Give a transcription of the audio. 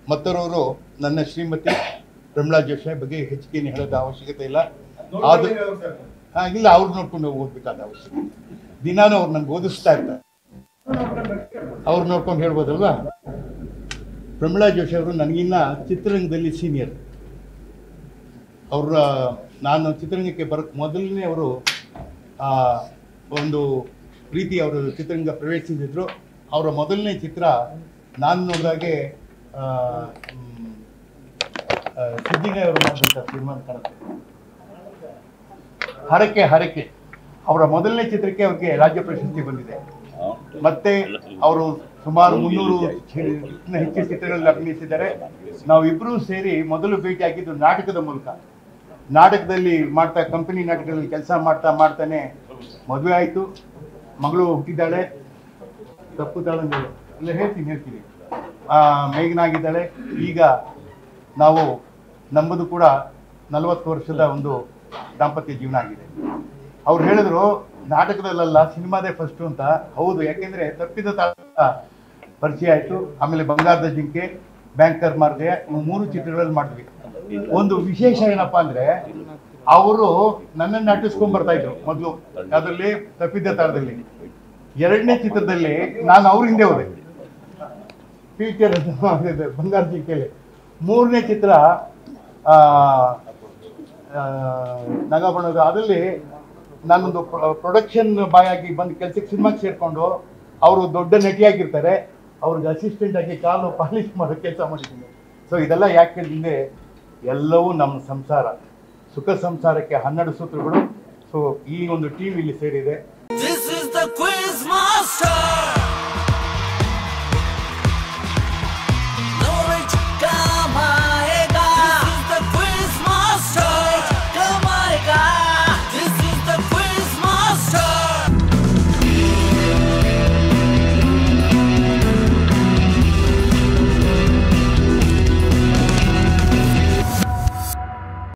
ಮತ್ತರವರು ನನ್ನ ಶ್ರೀಮತಿ ಪ್ರಮಲಾ ಜೋಶಿ ಬಗ್ಗೆ ಹೆಚ್ಚಿಗೆ ಹೇಳೋದ ಅವಶ್ಯಕತೆ ಇಲ್ಲ ಆದ್ರೂ ಹಾ ಇಲ್ಲ ಅವ್ರು ನೋಡ್ಕೊಂಡು ಓದ್ಬೇಕಾದ ಅವಶ್ಯಕತೆ ದಿನಾನು ಅವ್ರು ನನ್ಗೆ ಓದಿಸ್ತಾ ಇರ್ತಾರೆ ಅವ್ರು ನೋಡ್ಕೊಂಡು ಹೇಳ್ಬೋದಲ್ವಾ ಪ್ರಮೀಳಾ ಜೋಶಿ ಅವರು ನನಗಿನ್ನ ಚಿತ್ರರಂಗದಲ್ಲಿ ಸೀನಿಯರ್ ಅವರ ನಾನು ಚಿತ್ರರಂಗಕ್ಕೆ ಬರೋಕ್ಕೆ ಮೊದಲನೇ ಅವರು ಆ, ಒಂದು ಪ್ರೀತಿ ಅವರು ಚಿತ್ರರಂಗ ಪ್ರವೇಶಿಸಿದ್ರು ಅವರ ಮೊದಲನೇ ಚಿತ್ರ ನಾನು ನೋಡಿದಾಗೆ ಆ, ಮ್, ಆ, ಸಿದ್ದಿಗೆ ಅವರು ಮಾಡಿದಂಥ ಸಿನಿಮಾ ಕಾಣುತ್ತೆ ಹರಕೆ ಹರಕೆ ಅವರ ಮೊದಲನೇ ಚಿತ್ರಕ್ಕೆ ಅವ್ರಿಗೆ ರಾಜ್ಯ ಪ್ರಶಸ್ತಿ ಬಂದಿದೆ ಮತ್ತೆ ಅವರು ಸುಮಾರು ಮುನ್ನೂರು ಹೆಚ್ಚು ಚಿತ್ರಗಳಲ್ಲಿ ಅಭಿನಯಿಸಿದ್ದಾರೆ ನಾವು ಇಬ್ರು ಸೇರಿ ಮೊದಲು ಭೇಟಿ ಆಗಿದ್ದು ನಾಟಕದ ಮೂಲಕ ನಾಟಕದಲ್ಲಿ ಮಾಡ್ತಾ ಕಂಪನಿ ನಾಟಕದಲ್ಲಿ ಕೆಲಸ ಮಾಡ್ತಾ ಮಾಡ್ತಾನೆ ಮದುವೆ ಆಯಿತು ಮಗಳು ಹುಟ್ಟಿದ್ದಾಳೆ ತಪ್ಪು ತಾಳಂಗೆ ಇಲ್ಲ ಹೇಳ್ತೀನಿ ಹೇಳ್ತೀನಿ ಆ, ಮೇಘನಾಗಿದ್ದಾಳೆ ಈಗ ನಾವು ನಮ್ಮದು ಕೂಡ ನಲವತ್ತು ವರ್ಷದ ಒಂದು ದಾಂಪತ್ಯ ಜೀವನ ಆಗಿದೆ ಅವ್ರು ಹೇಳಿದ್ರು ನಾಟಕದಲ್ಲ ಸಿನಿಮಾದೇ ಫಸ್ಟ್ ಅಂತ ಹೌದು ಯಾಕೆಂದ್ರೆ ತಪ್ಪಿದ ತಾಳ ಪರಿಚಯ ಆಯ್ತು ಆಮೇಲೆ ಬಂಗಾರದ ಜಿಂಕೆ ಬ್ಯಾಂಕರ್ ಮಾರ್ಗೆ ಇವು ಮೂರು ಚಿತ್ರಗಳಲ್ಲಿ ಮಾಡಿದ್ವಿ ಒಂದು ವಿಶೇಷ ಏನಪ್ಪಾ ಅಂದ್ರೆ ಅವರು ನನ್ನನ್ನು ನಟಿಸ್ಕೊಂಡ್ ಬರ್ತಾ ಇದ್ರು ಮೊದಲು ಅದರಲ್ಲಿ ತಪ್ಪಿದ್ದ ತಾಳದಲ್ಲಿ ಎರಡನೇ ಚಿತ್ರದಲ್ಲಿ ನಾನು ಅವ್ರ ಹಿಂದೆ ಹೋದೆ ಫ್ಯೂಚರ್ ಬಂಗಾರ ಜಿಂಕೆಲಿ ಮೂರನೇ ಚಿತ್ರ ಆ, ಆ, ನಾಗಬಣ್ಣದ ಅದರಲ್ಲಿ ನಾನೊಂದು ಪ್ರೊಡಕ್ಷನ್ ಬಾಯ್ ಆಗಿ ಬಂದು ಕೆಲ್ಸಕ್ಕೆ ಸಿನಿಮಾಗೆ ಸೇರ್ಕೊಂಡು ಅವರು ದೊಡ್ಡ ನಟಿಯಾಗಿರ್ತಾರೆ ಅವ್ರಿಗೆ ಅಸಿಸ್ಟೆಂಟ್ ಆಗಿ ಕಾಲು ಪಾಲಿಶ್ ಮಾಡೋ ಕೆಲಸ ಮಾಡಿದ್ದೀನಿ ಸೊ ಇದೆಲ್ಲ ಯಾಕೆ ಹೇಳಿದ್ರೆ ಎಲ್ಲವೂ ನಮ್ಮ ಸಂಸಾರ ಸುಖ ಸಂಸಾರಕ್ಕೆ ಹನ್ನೆರಡು ಸೂತ್ರಗಳು ಸೊ ಈ ಒಂದು ಟೀಮ್ ಇಲ್ಲಿ ಸೇರಿದೆ This is the quiz master.